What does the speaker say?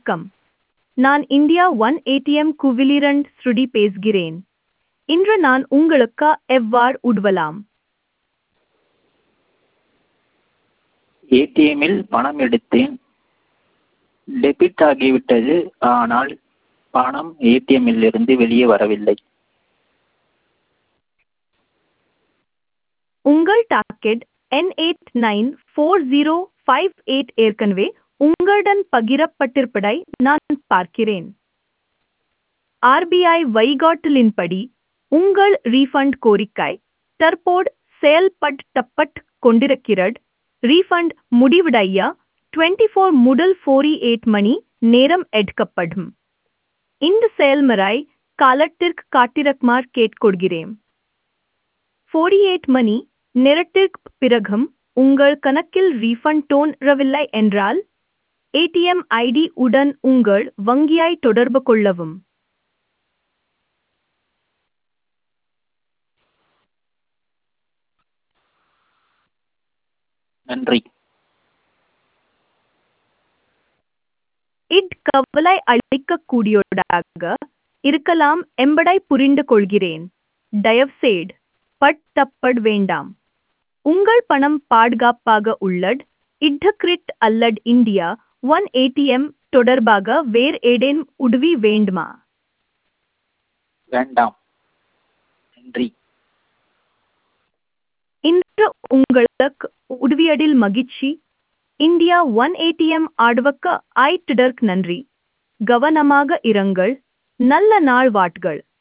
வணக்கம் நான் India one ATM குவிலிரண்ட் ஸ்ருடி பேசுகிறேன் இன்று நான் உங்களுக்கு எவ்வாறு உதவலாம் ஏடிஎம்மில் பணம் எடுத்தேன் டெபிட் ஆகிவிட்டது ஆனால் பணம் ஏடிஎம்மிலிருந்து வெளியே வரவில்லை உங்கள் டாக்கெட் என் eight nine four zero five eight ஏற்கனவே உங்களுடன் பகிரப்பட்டிருப்பதை நான் பார்க்கிறேன் ஆர்பிஐ வழிகாட்டலின்படி உங்கள் ரீஃபண்ட் கோரிக்கை தற்போது செயல்படுத்தப்பட்டு கொண்டிருக்கிறது ரீஃபண்ட் முடிவடைய டுவெண்ட்டி ஃபோர் முதல் ஃபோரி எயிட் மணி நேரம் எடுக்கப்படும் இந்த செயல்முறை காலத்திற்கு காட்டிரக்குமாறு கேட்டுக்கொள்கிறேன் ஃபோர்டி எயிட் மணி நேரத்திற்கு பிறகும் உங்கள் கணக்கில் ரீஃபண்ட் தோன்றவில்லை என்றால் ஏடிஎம் ஐடி உடன் உங்கள் வங்கியை தொடர்பு கொள்ளவும் நன்றி இட் கவலை அளிக்கக்கூடியதாக இருக்கலாம் என்பதை புரிந்து கொள்கிறேன் தயவுசெய்து பட்டப்பட வேண்டாம் உங்கள் பணம் பாதுகாப்பாக உள்ளது இட்ஹக்ரிட் அல்லது இந்தியா ஒன் ஏடிஎம் தொடர்பாக வேறு ஏதேனும் உதவி வேண்டுமா வேண்டாம் நன்றி இன்று உங்களுக்கு உதவியதில் மகிழ்ச்சி இந்தியா ஒன் ஏடிஎம் ஆடுவக்க ஆயிட்டதற்கு நன்றி கவனமாக இருங்கள் நல்ல நாள் வாட்கள்